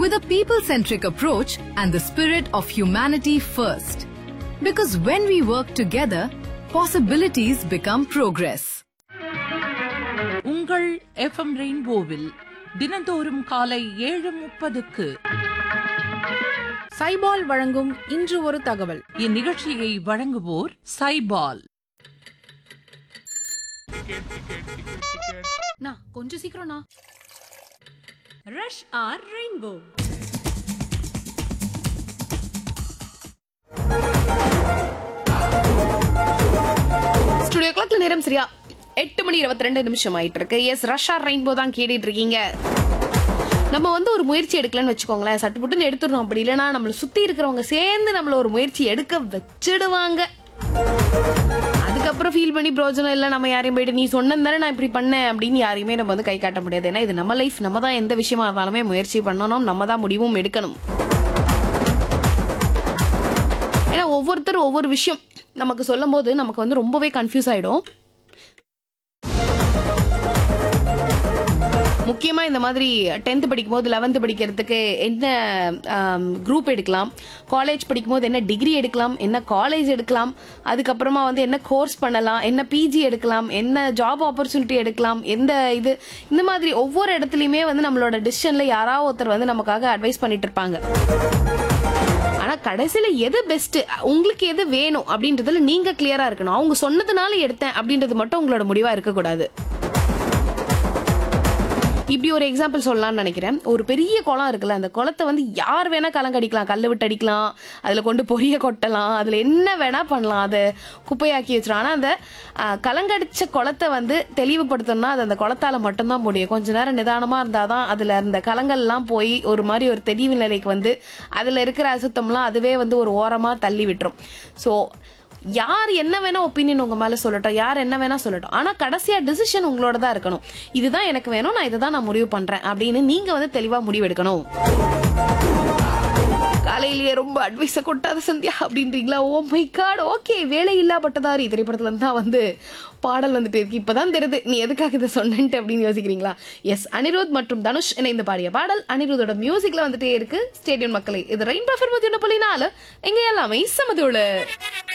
with a people centric approach and the spirit of humanity first. Because when we work together, possibilities become progress. உங்கள் FM ரெயின்போவில் தினந்தோறும் காலை ஏழு முப்பதுக்கு சைபால் வழங்கும் இன்று ஒரு தகவல் இந்நிகழ்ச்சியை வழங்குவோர் சைபால் நான் கொஞ்சம் சீக்கிரம்ண்ணா ரஷ் ஆர் ரெயின்போ ஸ்டுடியோ கிளாக்ல நேரம் சரியா எட்டு மணி இருபத்தி ரெண்டு நிமிஷம் ஆயிட்டு இருக்கு எஸ் ரஷ்ஷா ரெயின்போ தான் கேட்டுட்டு இருக்கீங்க நம்ம வந்து ஒரு முயற்சி எடுக்கலன்னு வச்சுக்கோங்களேன் சட்டு புட்டுன்னு எடுத்துடணும் அப்படி இல்லைன்னா நம்மளை சுத்தி இருக்கிறவங்க சேர்ந்து நம்மள ஒரு முயற்சி எடுக்க வச்சிடுவாங்க அதுக்கப்புறம் ஃபீல் பண்ணி பிரோஜனம் இல்லை நம்ம யாரையும் போயிட்டு நீ சொன்னதானே நான் இப்படி பண்ணேன் அப்படின்னு யாரையுமே நம்ம வந்து கை காட்ட முடியாது ஏன்னா இது நம்ம லைஃப் நம்ம தான் எந்த விஷயமா இருந்தாலுமே முயற்சி பண்ணணும் நம்ம தான் முடிவும் எடுக்கணும் ஏன்னா ஒவ்வொருத்தரும் ஒவ்வொரு விஷயம் நமக்கு சொல்லும் போது நமக்கு வந்து ரொம்பவே கன்ஃபியூஸ் ஆயிடும் முக்கியமா இந்த மாதிரி டென்த் படிக்கும் போது லெவன்த் படிக்கிறதுக்கு என்ன குரூப் எடுக்கலாம் காலேஜ் படிக்கும் போது என்ன டிகிரி எடுக்கலாம் என்ன காலேஜ் எடுக்கலாம் அதுக்கப்புறமா வந்து என்ன கோர்ஸ் பண்ணலாம் என்ன பிஜி எடுக்கலாம் என்ன ஜாப் ஆப்பர்ச்சுனிட்டி எடுக்கலாம் எந்த இது இந்த மாதிரி ஒவ்வொரு இடத்துலயுமே வந்து நம்மளோட டிசிஷன்ல யாராவது ஒருத்தர் வந்து நமக்காக அட்வைஸ் பண்ணிட்டு இருப்பாங்க ஆனா கடைசியில எது பெஸ்ட் உங்களுக்கு எது வேணும் அப்படின்றதுல நீங்க கிளியரா இருக்கணும் அவங்க சொன்னதுனால எடுத்தேன் அப்படின்றது மட்டும் உங்களோட முடிவா இருக்கக்கூடாது இப்படி ஒரு எக்ஸாம்பிள் சொல்லலாம்னு நினைக்கிறேன் ஒரு பெரிய குளம் இருக்குல்ல அந்த குளத்தை வந்து யார் வேணா கலங்கடிக்கலாம் கல்லு விட்டு அடிக்கலாம் அதுல கொண்டு பொரிய கொட்டலாம் அதுல என்ன வேணா பண்ணலாம் அதை குப்பையாக்கி வச்சிடும் ஆனா அந்த ஆஹ், கலங்கடிச்ச குளத்தை வந்து தெளிவுபடுத்தணும்னா அது அந்த குளத்தால மட்டும்தான் முடியும் கொஞ்ச நேரம் நிதானமா இருந்தாதான் அதுல அந்த கலங்கள்லாம் போய் ஒரு மாதிரி ஒரு தெளிவு நிலைக்கு வந்து அதுல இருக்கிற அசுத்தம்லாம் அதுவே வந்து ஒரு ஓரமா தள்ளி விட்டுரும் ஸோ யார் என்ன வேணா ஒப்பீனியன் உங்க மேல சொல்லட்டும் யார் என்ன வேணா சொல்லட்டும் ஆனா கடைசியா டிசிஷன் உங்களோட தான் இருக்கணும் இதுதான் எனக்கு வேணும் நான் இதை தான் நான் முடிவு பண்றேன் அப்படின்னு நீங்க வந்து தெளிவா முடிவெடுக்கணும் காலையிலேயே ரொம்ப அட்வைஸ கொட்டாத சந்தியா அப்படின்றீங்களா ஓ மை காட் ஓகே வேலை இல்லா பட்டதாரி திரைப்படத்துல இருந்து தான் வந்து பாடல் வந்துட்டு இருக்கு இப்பதான் தெரியுது நீ எதுக்காக இதை சொன்னேன்ட்டு அப்படின்னு யோசிக்கிறீங்களா எஸ் அனிருத் மற்றும் தனுஷ் இணைந்து பாடிய பாடல் அனிருத்தோட மியூசிக்ல வந்துட்டே இருக்கு ஸ்டேடியம் மக்களே இது ரெயின் பஃபர் முத்தி ஒன்று புள்ளி நாலு எங்க எல்லாமே சமதோடு